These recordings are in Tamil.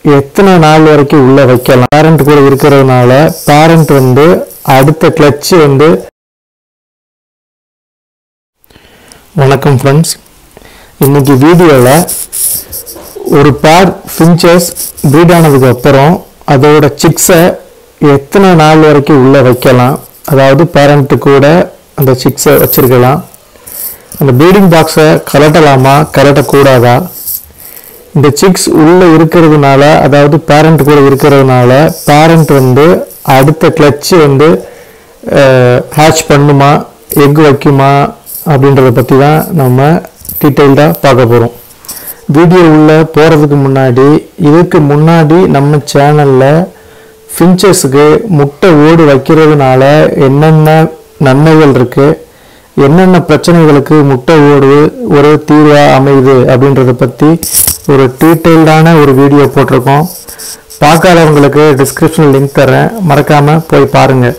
எத்தனை நாள் வரைக்கும் உள்ள வைக்கலாம் பேரண்ட் கூட இருக்கிறதுனால பேரண்ட் வந்து அடுத்த கிளட்ச் வந்து வணக்கம் ஃப்ரெண்ட்ஸ் இன்னைக்கு வீடியோவில் ஒரு பேர் ஃபின்ச்சஸ் ப்ரீட் ஆனதுக்கு அப்புறம் அதோட சிக்ஸை எத்தனை நாள் வரைக்கும் உள்ளே வைக்கலாம் அதாவது பேரண்ட்டு கூட அந்த சிக்ஸை வச்சிருக்கலாம் அந்த ப்ரீடிங் பாக்ஸை கலட்டலாமா கலட்டக்கூடாதா இந்த சிக்ஸ் உள்ளே இருக்கிறதுனால அதாவது பேரண்ட் கூட இருக்கிறதுனால பேரண்ட் வந்து அடுத்த கிளட்ச் வந்து ஹேட்ச் பண்ணுமா எக் வைக்குமா அப்படின்றத பற்றி தான் நம்ம டீட்டெயில்டாக பார்க்க போகிறோம் வீடியோ உள்ளே போகிறதுக்கு முன்னாடி இதுக்கு முன்னாடி நம்ம சேனலில் ஃபின்ச்சஸுக்கு முட்டை ஓடு வைக்கிறதுனால என்னென்ன நன்மைகள் இருக்குது என்னென்ன பிரச்சனைகளுக்கு முட்டை ஓடு ஒரு தீர்வாக அமையுது அப்படின்றத பற்றி ஒரு டீட்டெயில்டான ஒரு வீடியோ போட்டிருக்கோம் பார்க்காதவங்களுக்கு டிஸ்கிரிப்ஷன் லிங்க் தரேன் மறக்காமல் போய் பாருங்கள்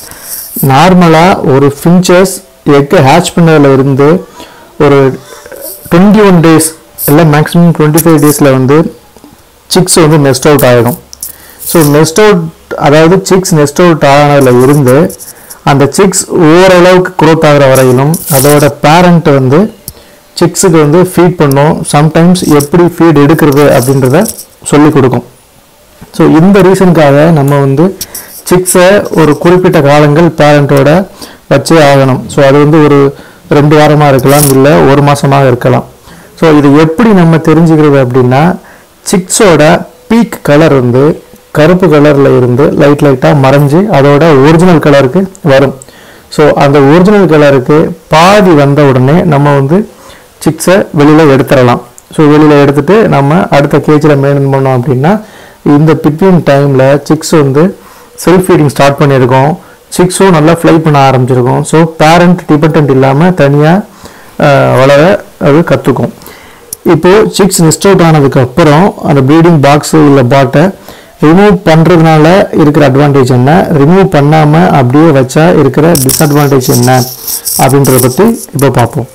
நார்மலாக ஒரு ஃபின்ச்சஸ் எக்கை ஹேட்ச் பண்ணதில் இருந்து ஒரு டுவெண்ட்டி ஒன் டேஸ் இல்லை மேக்ஸிமம் டுவெண்ட்டி ஃபைவ் டேஸில் வந்து சிக்ஸ் வந்து நெஸ்ட் அவுட் ஆகிடும் ஸோ நெஸ்ட் அவுட் அதாவது சிக்ஸ் நெஸ்ட் அவுட் ஆனதில் இருந்து அந்த சிக்ஸ் ஓரளவுக்கு க்ரோத் ஆகிற வரையிலும் அதோட பேரண்ட் வந்து சிக்ஸுக்கு வந்து ஃபீட் பண்ணும் சம்டைம்ஸ் எப்படி ஃபீட் எடுக்கிறது அப்படின்றத சொல்லிக் கொடுக்கும் ஸோ இந்த ரீசனுக்காக நம்ம வந்து சிக்ஸை ஒரு குறிப்பிட்ட காலங்கள் பேரண்ட்டோட வச்சே ஆகணும் ஸோ அது வந்து ஒரு ரெண்டு வாரமாக இருக்கலாம் இல்லை ஒரு மாதமாக இருக்கலாம் ஸோ இது எப்படி நம்ம தெரிஞ்சுக்கிறது அப்படின்னா சிக்ஸோட பீக் கலர் வந்து கருப்பு கலரில் இருந்து லைட் லைட்டாக மறைஞ்சு அதோட ஒரிஜினல் கலருக்கு வரும் ஸோ அந்த ஒரிஜினல் கலருக்கு பாதி வந்த உடனே நம்ம வந்து சிக்ஸை வெளியில் எடுத்துடலாம் ஸோ வெளியில் எடுத்துட்டு நம்ம அடுத்த கேஜில் மெயின்டைன் பண்ணோம் அப்படின்னா இந்த பிட்வீன் டைமில் சிக்ஸ் வந்து செல்ஃப் ஃபீடிங் ஸ்டார்ட் பண்ணியிருக்கோம் சிக்ஸும் நல்லா ஃப்ளை பண்ண ஆரம்பிச்சிருக்கும் ஸோ பேரண்ட் டிபெண்ட் இல்லாமல் தனியாக வளர அது கற்றுக்கும் இப்போது சிக்ஸ் நெஸ்ட் அவுட் ஆனதுக்கு அப்புறம் அந்த ப்ரீடிங் பாக்ஸு இல்லை பாட்டை ரிமூவ் பண்ணுறதுனால இருக்கிற அட்வான்டேஜ் என்ன ரிமூவ் பண்ணாமல் அப்படியே வச்சா இருக்கிற டிஸ்அட்வான்டேஜ் என்ன அப்படின்றத பற்றி இப்போ பார்ப்போம்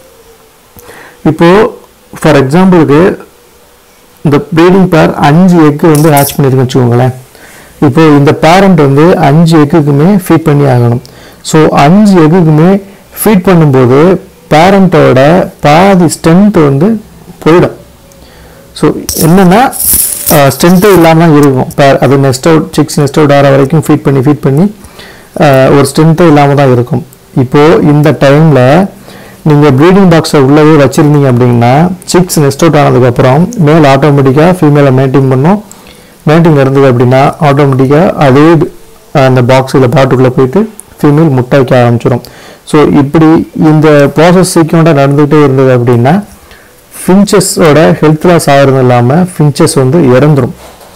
இப்போது ஃபார் எக்ஸாம்பிளுக்கு இந்த ப்ரீடிங் பேர் அஞ்சு எக்கு வந்து ஹேட்ச் பண்ணியிருக்குன்னு வச்சுக்கோங்களேன் இப்போ இந்த பேரண்ட் வந்து அஞ்சு எக்குக்குமே ஃபீட் பண்ணி ஆகணும் ஸோ அஞ்சு எக்குக்குமே ஃபீட் பண்ணும்போது பேரண்ட்டோட பாதி ஸ்ட்ரென்த் வந்து போயிடும் ஸோ என்னென்னா ஸ்ட்ரென்த்தே இல்லாமல் இருக்கும் பேர் அது nest out six nest out ஆகிற வரைக்கும் ஃபீட் பண்ணி ஃபீட் பண்ணி ஒரு ஸ்ட்ரென்த்தே இல்லாமல் தான் இருக்கும் இப்போது இந்த டைமில் நீங்கள் ப்ரீடிங் பாக்ஸை உள்ளவே வச்சுருந்தீங்க அப்படின்னா சிக்ஸ் நெஸ்ட் அவுட் ஆனதுக்கப்புறம் மேல் ஆட்டோமேட்டிக்காக ஃபீமேலை மெயின்டைன் பண்ணும் மெயின்டைன் இருந்தது அப்படின்னா ஆட்டோமேட்டிக்காக அதே அந்த பாக்ஸில் பாட்டுக்குள்ளே போயிட்டு ஃபீமேல் முட்டை வைக்க ஆரம்பிச்சிடும் ஸோ இப்படி இந்த ப்ராசஸ் சீக்கிரண்டாக நடந்துகிட்டே இருந்தது அப்படின்னா ஃபின்ச்சஸோட ஹெல்த் லாஸ் ஆகிறது இல்லாமல் ஃபின்ச்சஸ் வந்து இறந்துடும்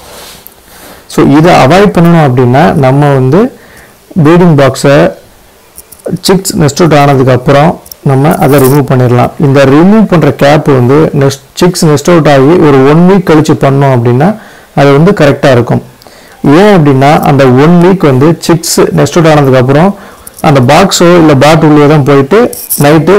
ஸோ இதை அவாய்ட் பண்ணணும் அப்படின்னா நம்ம வந்து ப்ரீடிங் பாக்ஸை சிக்ஸ் நெஸ்ட் அவுட் ஆனதுக்கப்புறம் நம்ம அதை ரிமூவ் பண்ணிடலாம் இந்த ரிமூவ் பண்ணுற கேப் வந்து நெஸ்ட் சிக்ஸ் நெஸ்ட் அவுட் ஆகி ஒரு ஒன் வீக் கழித்து பண்ணோம் அப்படின்னா அது வந்து கரெக்டாக இருக்கும் ஏன் அப்படின்னா அந்த ஒன் வீக் வந்து சிக்ஸ் நெஸ்ட் அவுட் ஆனதுக்கப்புறம் அந்த பாக்ஸோ இல்லை பாட் உள்ளே தான் போயிட்டு நைட்டு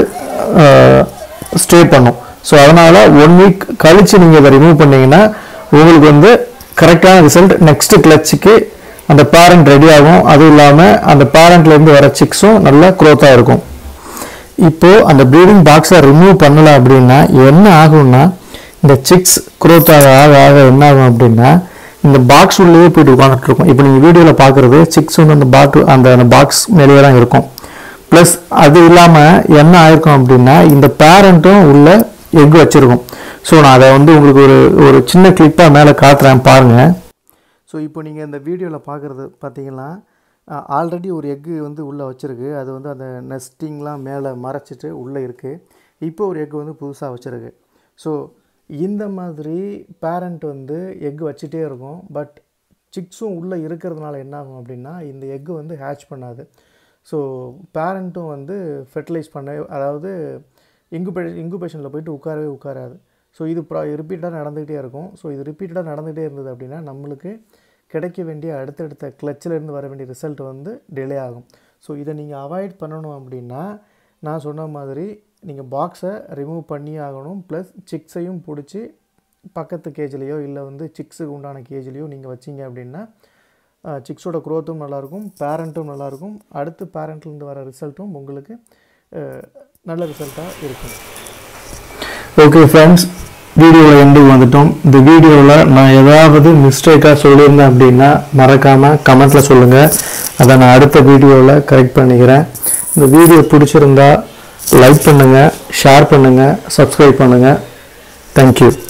ஸ்டே பண்ணும் ஸோ அதனால் ஒன் வீக் கழித்து நீங்கள் இதை ரிமூவ் பண்ணீங்கன்னா உங்களுக்கு வந்து கரெக்டான ரிசல்ட் நெக்ஸ்ட் கிளச்சுக்கு அந்த பேரண்ட் ரெடி ஆகும் அதுவும் இல்லாமல் அந்த பேரண்ட்லேருந்து வர சிக்ஸும் நல்லா க்ரோத்தாக இருக்கும் இப்போது அந்த ப்ரீடிங் பாக்ஸை ரிமூவ் பண்ணலை அப்படின்னா என்ன ஆகும்னா இந்த சிக்ஸ் க்ரோத் ஆக ஆக ஆக என்ன ஆகும் அப்படின்னா இந்த பாக்ஸ் உள்ளேயே போயிட்டு உட்காந்துட்டு இருக்கும் இப்போ நீங்கள் வீடியோவில் பார்க்குறது சிக்ஸ் வந்து அந்த பாட்டு அந்த அந்த பாக்ஸ் மேலேயே தான் இருக்கும் ப்ளஸ் அது இல்லாமல் என்ன ஆயிருக்கும் அப்படின்னா இந்த பேரண்ட்டும் உள்ள எக் வச்சுருக்கும் ஸோ நான் அதை வந்து உங்களுக்கு ஒரு ஒரு சின்ன கிளிப்பாக மேலே காட்டுறேன் பாருங்கள் ஸோ இப்போ நீங்கள் இந்த வீடியோவில் பார்க்குறது பார்த்தீங்கன்னா ஆல்ரெடி ஒரு எக்கு வந்து உள்ளே வச்சுருக்கு அது வந்து அந்த நெஸ்டிங்லாம் மேலே மறைச்சிட்டு உள்ளே இருக்குது இப்போ ஒரு எக்கு வந்து புதுசாக வச்சுருக்கு ஸோ இந்த மாதிரி பேரண்ட் வந்து எக் வச்சுட்டே இருக்கும் பட் சிக்ஸும் உள்ளே இருக்கிறதுனால என்ன ஆகும் அப்படின்னா இந்த எக்கு வந்து ஹேட்ச் பண்ணாது ஸோ பேரண்ட்டும் வந்து ஃபெர்டிலைஸ் பண்ண அதாவது இங்குபே இங்குபேஷனில் போயிட்டு உட்காரவே உட்காராது ஸோ இது ப்ரா ரிப்பீட்டடாக நடந்துகிட்டே இருக்கும் ஸோ இது ரிப்பீட்டடாக நடந்துகிட்டே இருந்தது அப்படின்னா நம்மளுக்கு கிடைக்க வேண்டிய அடுத்தடுத்த கிளச்சிலேருந்து வர வேண்டிய ரிசல்ட் வந்து டிலே ஆகும் ஸோ இதை நீங்கள் அவாய்ட் பண்ணணும் அப்படின்னா நான் சொன்ன மாதிரி நீங்கள் பாக்ஸை ரிமூவ் பண்ணி ஆகணும் ப்ளஸ் சிக்ஸையும் பிடிச்சி பக்கத்து கேஜ்லேயோ இல்லை வந்து சிக்ஸுக்கு உண்டான கேஜ்லேயோ நீங்கள் வச்சீங்க அப்படின்னா சிக்ஸோட க்ரோத்தும் நல்லாயிருக்கும் பேரண்ட்டும் நல்லாயிருக்கும் அடுத்து பேரண்ட்லேருந்து வர ரிசல்ட்டும் உங்களுக்கு அஹ், நல்ல ரிசல்ட்டாக இருக்கும் ஓகே ஃப்ரெண்ட்ஸ் வீடியோவில் எண்டுக்கு வந்துட்டோம் இந்த வீடியோவில் நான் ஏதாவது மிஸ்டேக்காக சொல்லியிருந்தேன் அப்படின்னா மறக்காமல் கமெண்ட்டில் சொல்லுங்கள் அதை நான் அடுத்த வீடியோவில் கரெக்ட் பண்ணிக்கிறேன் இந்த வீடியோ பிடிச்சிருந்தா லைக் பண்ணுங்கள் ஷேர் பண்ணுங்கள் சப்ஸ்கிரைப் பண்ணுங்கள் தேங்க்யூ